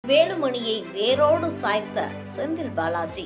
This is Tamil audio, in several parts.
வேலுமணியை வேரோடு சாய்த்த செந்தில் பாலாஜி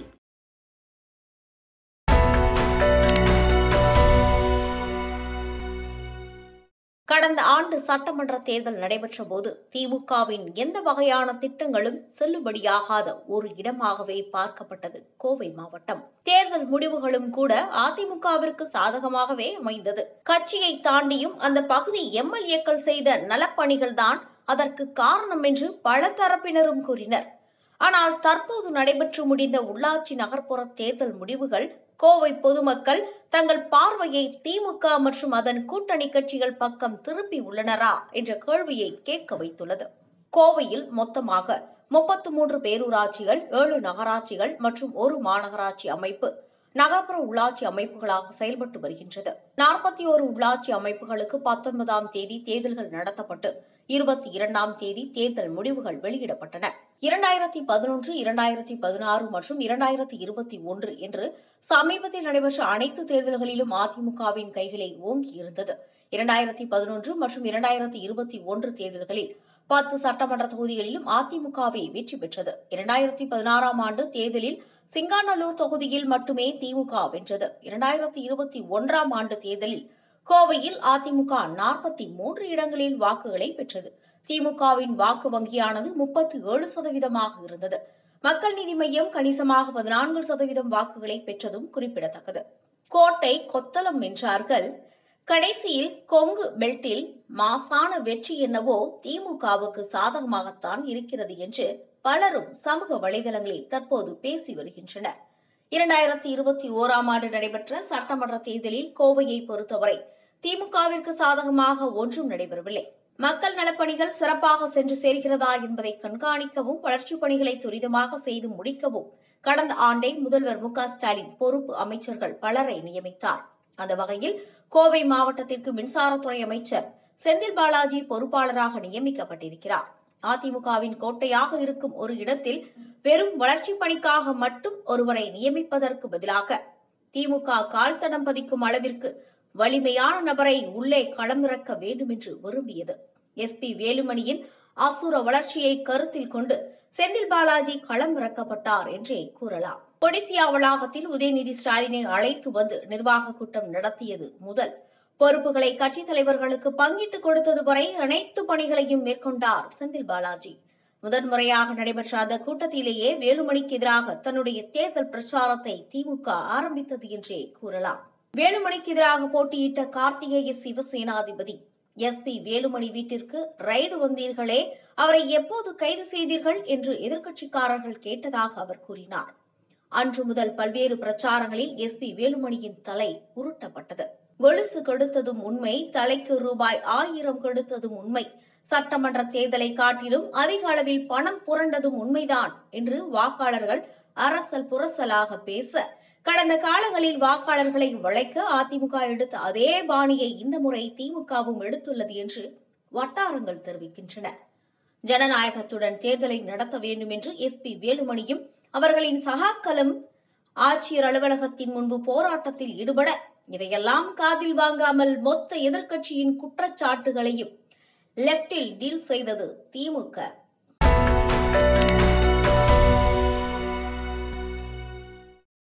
கடந்த ஆண்டு சட்டமன்ற தேர்தல் நடைபெற்ற போது திமுகவின் எந்த வகையான திட்டங்களும் செல்லுபடியாகாத ஒரு இடமாகவே பார்க்கப்பட்டது கோவை மாவட்டம் தேர்தல் முடிவுகளும் கூட அதிமுகவிற்கு சாதகமாகவே அமைந்தது கட்சியை தாண்டியும் அந்த பகுதி எம்எல்ஏக்கள் செய்த நலப்பணிகள்தான் அதற்கு காரணம் என்று பல தரப்பினரும் கூறினர் ஆனால் தற்போது நடைபெற்று முடிந்த உள்ளாட்சி நகர்ப்புற தேர்தல் முடிவுகள் கோவை பொதுமக்கள் தங்கள் பார்வையை திமுக மற்றும் அதன் கூட்டணி கட்சிகள் பக்கம் திருப்பி உள்ளனரா என்ற கேள்வியை கேட்க வைத்துள்ளது கோவையில் மொத்தமாக முப்பத்து மூன்று பேரூராட்சிகள் ஏழு நகராட்சிகள் மற்றும் ஒரு மாநகராட்சி அமைப்பு நகர்ப்புற உள்ளாட்சி அமைப்புகளாக செயல்பட்டு வருகின்றது நாற்பத்தி ஒரு உள்ளாட்சி அமைப்புகளுக்கு பத்தொன்பதாம் தேதி தேர்தல்கள் நடத்தப்பட்டு இருபத்தி இரண்டாம் தேதி தேர்தல் முடிவுகள் வெளியிடப்பட்டன இரண்டாயிரத்தி பதினொன்று இரண்டாயிரத்தி பதினாறு மற்றும் இரண்டாயிரத்தி இருபத்தி ஒன்று என்று சமீபத்தில் நடைபெற்ற அனைத்து தேர்தல்களிலும் அதிமுகவின் கைகளை ஓங்கி இருந்தது இரண்டாயிரத்தி பதினொன்று மற்றும் இரண்டாயிரத்தி இருபத்தி ஒன்று தேர்தல்களில் பத்து சட்டமன்ற தொகுதிகளிலும் அதிமுகவே வெற்றி பெற்றது இரண்டாயிரத்தி பதினாறாம் ஆண்டு தேர்தலில் சிங்காநல்லூர் தொகுதியில் மட்டுமே திமுக வென்றது இரண்டாயிரத்தி இருபத்தி ஒன்றாம் ஆண்டு தேர்தலில் கோவையில் அதிமுக நாற்பத்தி மூன்று இடங்களில் வாக்குகளை பெற்றது திமுகவின் வாக்கு வங்கியானது முப்பத்தி ஏழு சதவீதமாக இருந்தது மக்கள் நீதி மையம் கணிசமாக பதினான்கு சதவீதம் வாக்குகளை பெற்றதும் குறிப்பிடத்தக்கது கோட்டை கொத்தளம் வென்றார்கள் கடைசியில் கொங்கு பெல்ட்டில் மாசான வெற்றி என்னவோ திமுகவுக்கு சாதகமாகத்தான் இருக்கிறது என்று பலரும் சமூக வலைதளங்களில் தற்போது பேசி வருகின்றனர் இரண்டாயிரத்தி இருபத்தி ஓராம் ஆண்டு நடைபெற்ற சட்டமன்ற தேர்தலில் கோவையை பொறுத்தவரை திமுகவிற்கு சாதகமாக ஒன்றும் நடைபெறவில்லை மக்கள் நலப்பணிகள் சிறப்பாக சென்று சேர்கிறதா என்பதை கண்காணிக்கவும் வளர்ச்சிப் பணிகளை துரிதமாக செய்து முடிக்கவும் கடந்த ஆண்டே முதல்வர் மு க ஸ்டாலின் பொறுப்பு அமைச்சர்கள் பலரை நியமித்தார் அந்த வகையில் கோவை மாவட்டத்திற்கு மின்சாரத்துறை அமைச்சர் செந்தில் பாலாஜி பொறுப்பாளராக நியமிக்கப்பட்டிருக்கிறார் அதிமுகவின் கோட்டையாக இருக்கும் ஒரு இடத்தில் வெறும் வளர்ச்சிப் பணிக்காக மட்டும் ஒருவரை நியமிப்பதற்கு பதிலாக திமுக கால்தடம் பதிக்கும் அளவிற்கு வலிமையான நபரை உள்ளே களமிறக்க வேண்டும் என்று விரும்பியது எஸ்பி வேலுமணியின் அசுர வளர்ச்சியை கருத்தில் கொண்டு செந்தில் பாலாஜி களமிறக்கப்பட்டார் என்றே கூறலாம் கொடிசியா வளாகத்தில் உதயநிதி ஸ்டாலினை அழைத்து வந்து நிர்வாக கூட்டம் நடத்தியது முதல் பொறுப்புகளை கட்சித் தலைவர்களுக்கு பங்கிட்டு கொடுத்தது வரை அனைத்து பணிகளையும் மேற்கொண்டார் செந்தில் பாலாஜி முதன்முறையாக நடைபெற்ற அந்த கூட்டத்திலேயே வேலுமணிக்கு எதிராக தன்னுடைய தேர்தல் பிரச்சாரத்தை திமுக ஆரம்பித்தது என்றே கூறலாம் வேலுமணிக்கு எதிராக போட்டியிட்ட கார்த்திகேய சிவசேனாதிபதி எஸ் பி வேலுமணி வீட்டிற்கு ரைடு வந்தீர்களே அவரை எப்போது கைது செய்தீர்கள் என்று எதிர்க்கட்சிக்காரர்கள் கேட்டதாக அவர் கூறினார் அன்று முதல் பல்வேறு பிரச்சாரங்களில் எஸ் பி வேலுமணியின் தலை உருட்டப்பட்டது கொலுசு கெடுத்ததும் உண்மை தலைக்கு ரூபாய் ஆயிரம் கெடுத்ததும் உண்மை சட்டமன்ற தேர்தலை காட்டிலும் அதிக அளவில் பணம் புரண்டதும் உண்மைதான் என்று வாக்காளர்கள் அரசல் புரசலாக பேச கடந்த காலங்களில் வாக்காளர்களை வளைக்க அதிமுக எடுத்த அதே பாணியை இந்த முறை திமுகவும் எடுத்துள்ளது என்று வட்டாரங்கள் தெரிவிக்கின்றன ஜனநாயகத்துடன் தேர்தலை நடத்த வேண்டும் என்று எஸ் பி வேலுமணியும் அவர்களின் சகாக்களும் ஆட்சியர் அலுவலகத்தின் முன்பு போராட்டத்தில் ஈடுபட இதையெல்லாம் காதில் வாங்காமல் மொத்த எதிர்க்கட்சியின் குற்றச்சாட்டுகளையும் லெப்டில் டீல் செய்தது திமுக